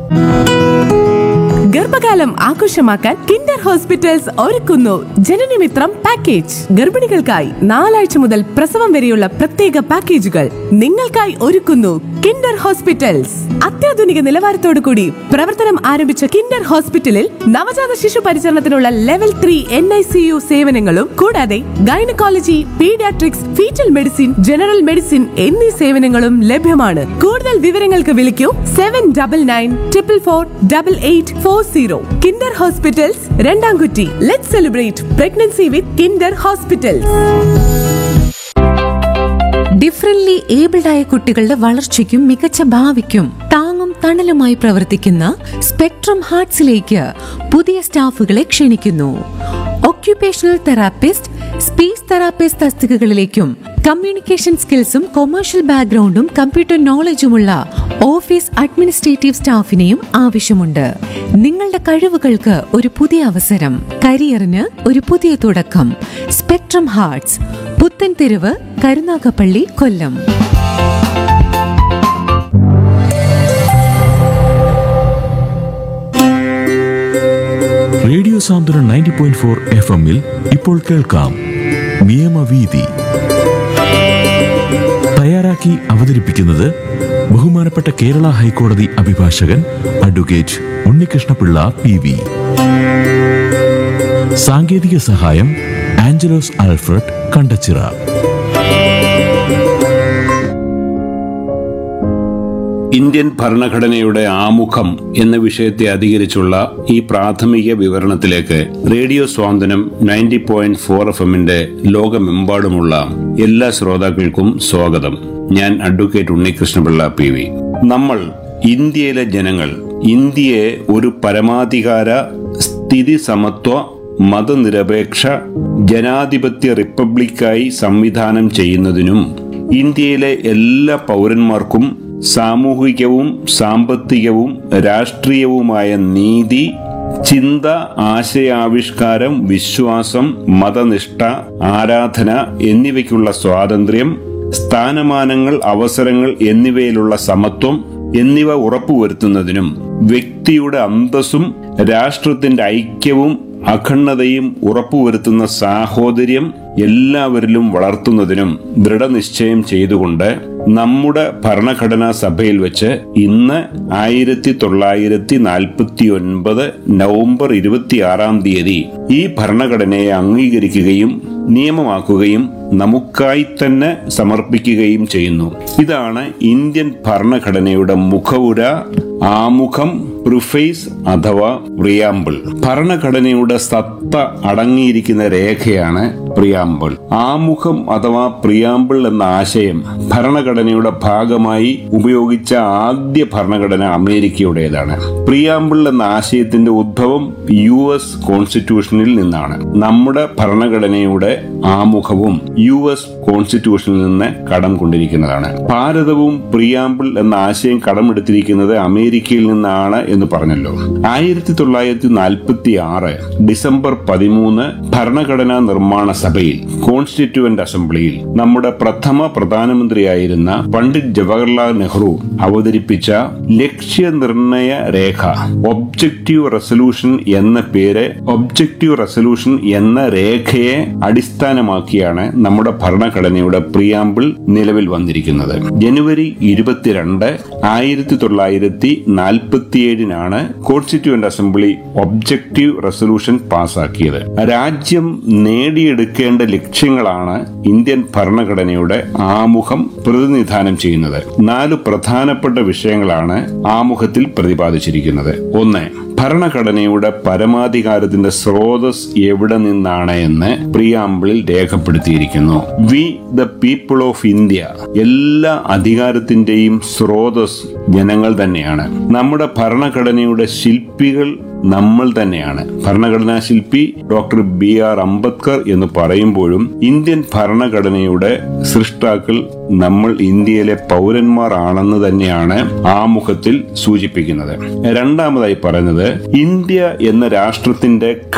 ഗർഭകാലം ആഘോഷമാക്കാൻ Kinder hospitals ഒരുക്കുന്നു ജനനമിത്രം പാക്കേജ് ഗർഭിണികൾക്കായി നാലാഴ്ച മുതൽ പ്രസവം വരെയുള്ള പ്രത്യേക പാക്കേജുകൾ നിങ്ങൾക്കായി ഒരുക്കുന്നു കിൻഡർ ഹോസ്പിറ്റൽസ് അത്യാധുനിക നിലവാരത്തോടു കൂടി പ്രവർത്തനം ആരംഭിച്ച കിൻഡർ ഹോസ്പിറ്റലിൽ നവജാത ശിശു പരിചരണത്തിനുള്ള level three N I C U സേവനങ്ങളും കൂടാതെ gynaecology paediatrics foetal medicine general medicine എന്നീ സേവനങ്ങളും ലഭ്യമാണ് കൂടുതൽ വിവരങ്ങൾക്ക് വിളിക്കൂ seven double nine triple four double eight four zero Kinder hospitals Randamkutti let celebrate pregnancy with Kinder hospitals differently abled ആയ കുട്ടികളുടെ വളർച്ചയ്ക്കും മികച്ച ഭാവിക്കും താങ്ങും തണലുമായി പ്രവർത്തിക്കുന്ന സ്പെക്ട്രം ഹാർട്സിലേക്ക് പുതിയ സ്റ്റാഫുകളെ ക്ഷണിക്കുന്നു ഒക്യുപേഷണൽ തെറാപ്പിസ്റ്റ് സ്പീച്ച് തെറാപ്പിസ്റ്റ് തസ്തികകളിലേക്കും കമ്മ്യൂണിക്കേഷൻ സ്കിൽസും കൊമേഴ്ഷ്യൽ ബാക്ക്ഗ്രൗണ്ടും കമ്പ്യൂട്ടർ നോളജുമുള്ള ഓഫീസ് അഡ്മിനിസ്ട്രേറ്റീവ് സ്റ്റാഫിനെയും ആവശ്യമുണ്ട് നിങ്ങളുടെ കഴിവുകൾക്ക് ഒരു പുതിയ അവസരം കരിയറിന് ഒരു പുതിയ തുടക്കം spectrum hearts Puthentheruvu Karunagappally Kollam radio Santhwanam ninety point four F എമ്മിൽ ഇപ്പോൾ കേൾക്കാം നിയമവീതി തയ്യാറാക്കി അവതരിപ്പിക്കുന്നത് ബഹുമാനപ്പെട്ട കേരള ഹൈക്കോടതി അഭിഭാഷകൻ അഡ്വക്കേറ്റ് ഉണ്ണികൃഷ്ണപിള്ള പി വി സാങ്കേതിക സഹായം ആഞ്ചലോസ് ആൽഫ്രഡ് കണ്ടച്ചിറ ഇന്ത്യൻ ഭരണഘടനയുടെ ആമുഖം എന്ന വിഷയത്തെ അധികരിച്ചുള്ള ഈ പ്രാഥമിക വിവരണത്തിലേക്ക് radio Santhwanam ninety point four F എമ്മിന്റെ ലോകമെമ്പാടുമുള്ള എല്ലാ ശ്രോതാക്കൾക്കും സ്വാഗതം ഞാൻ അഡ്വക്കേറ്റ് ഉണ്ണികൃഷ്ണപിള്ള പി വി നമ്മൾ ഇന്ത്യയിലെ ജനങ്ങൾ ഇന്ത്യയെ ഒരു പരമാധികാര സ്ഥിതി സമത്വ മതനിരപേക്ഷ ജനാധിപത്യ റിപ്പബ്ലിക്കായി സംവിധാനം ചെയ്യുന്നതിനും ഇന്ത്യയിലെ എല്ലാ പൗരന്മാർക്കും സാമൂഹികവും സാമ്പത്തികവും രാഷ്ട്രീയവുമായ നീതി ചിന്ത ആശയാവിഷ്കാരം വിശ്വാസം മതനിഷ്ഠ ആരാധന എന്നിവയ്ക്കുള്ള സ്വാതന്ത്ര്യം സ്ഥാനമാനങ്ങൾ അവസരങ്ങൾ എന്നിവയിലുള്ള സമത്വം എന്നിവ ഉറപ്പുവരുത്തുന്നതിനും വ്യക്തിയുടെ അന്തസ്സും രാഷ്ട്രത്തിന്റെ ഐക്യവും അഖണ്ഡതയും ഉറപ്പുവരുത്തുന്ന സാഹോദര്യം എല്ലാവരിലും വളർത്തുന്നതിനും ദൃഢനിശ്ചയം ചെയ്തുകൊണ്ട് നമ്മുടെ ഭരണഘടനാ സഭയിൽ വെച്ച് ഇന്ന് ആയിരത്തി തൊള്ളായിരത്തി നാൽപ്പത്തി ഒൻപത് നവംബർ ഇരുപത്തിയാറാം തീയതി ഈ ഭരണഘടനയെ അംഗീകരിക്കുകയും നിയമമാക്കുകയും നമുക്കായി തന്നെ സമർപ്പിക്കുകയും ചെയ്യുന്നു ഇതാണ് ഇന്ത്യൻ ഭരണഘടനയുടെ മുഖവുര ആമുഖം പ്രിഫേസ് അഥവാ പ്രിയാമ്പിൾ ഭരണഘടനയുടെ സത്ത അടങ്ങിയിരിക്കുന്ന രേഖയാണ് പ്രിയാമ്പിൾ ആമുഖം അഥവാ പ്രിയാമ്പിൾ എന്ന ആശയം ഭരണഘടനയുടെ ഭാഗമായി ഉപയോഗിച്ച ആദ്യ ഭരണഘടന അമേരിക്കയുടേതാണ് പ്രിയാമ്പിൾ എന്ന ആശയത്തിന്റെ ഉദ്ഭവം യു എസ് കോൺസ്റ്റിറ്റ്യൂഷനിൽ നിന്നാണ് നമ്മുടെ ഭരണഘടനയുടെ ആമുഖവും യു എസ് കോൺസ്റ്റിറ്റ്യൂഷനിൽ നിന്ന് കടം കൊണ്ടിരിക്കുന്നതാണ് ഭാരതവും പ്രിയാമ്പിൾ എന്ന ആശയം കടമെടുത്തിരിക്കുന്നത് അമേരിക്കയിൽ നിന്നാണ് എന്ന് പറഞ്ഞല്ലോ ആയിരത്തി തൊള്ളായിരത്തി നാൽപ്പത്തി ആറ് ഡിസംബർ പതിമൂന്ന് ഭരണഘടനാ നിർമ്മാണ സഭയിൽ കോൺസ്റ്റിറ്റ്യൂവന്റ് അസംബ്ലിയിൽ നമ്മുടെ പ്രഥമ പ്രധാനമന്ത്രിയായിരുന്ന പണ്ഡിറ്റ് ജവഹർലാൽ നെഹ്റു അവതരിപ്പിച്ച ലക്ഷ്യനിർണയ രേഖ ഒബ്ജക്റ്റീവ് റെസൊല്യൂഷൻ എന്ന പേര് ഒബ്ജക്റ്റീവ് റെസൊല്യൂഷൻ എന്ന രേഖയെ അടിസ്ഥാനമാക്കിയാണ് നമ്മുടെ ഭരണഘടനയുടെ പ്രിയാമ്പിൾ നിലവിൽ വന്നിരിക്കുന്നത് ജനുവരി ഇരുപത്തിരണ്ട് ആയിരത്തി തൊള്ളായിരത്തി നാൽപ്പത്തിയേഴിനാണ് കോൺസ്റ്റിറ്റ്യൂവന്റ് അസംബ്ലി ഒബ്ജക്റ്റീവ് റെസൊല്യൂഷൻ പാസാക്കിയത് രാജ്യം നേടിയെടുക്കേണ്ട ലക്ഷ്യങ്ങളാണ് ഇന്ത്യൻ ഭരണഘടനയുടെ ആമുഖം പ്രതിനിധാനം ചെയ്യുന്നത് നാല് പ്രധാനപ്പെട്ട വിഷയങ്ങളാണ് ആമുഖത്തിൽ പ്രതിപാദിച്ചിരിക്കുന്നത് ഒന്ന് ഭരണഘടനയുടെ പരമാധികാരത്തിന്റെ സ്രോതസ് എവിടെ നിന്നാണ് എന്ന് പ്രിയാമ്പിളിൽ രേഖപ്പെടുത്തിയിരിക്കുന്നു we the people of India എല്ലാ അധികാരത്തിന്റെയും സ്രോതസ് ജനങ്ങൾ തന്നെയാണ് നമ്മുടെ ഭരണഘടനയുടെ ശില്പികൾ നമ്മൾ തന്നെയാണ് ഭരണഘടനാ ശില്പി ഡോക്ടർ ബി ആർ അംബേദ്കർ എന്ന് പറയുമ്പോഴും ഇന്ത്യൻ ഭരണഘടനയുടെ സൃഷ്ടാക്കൾ നമ്മൾ ഇന്ത്യയിലെ പൗരന്മാർ ആണെന്ന് തന്നെയാണ് ആമുഖത്തിൽ സൂചിപ്പിക്കുന്നത് രണ്ടാമതായി പറയുന്നത് ഇന്ത്യ എന്ന രാഷ്ട്രത്തിന്റെ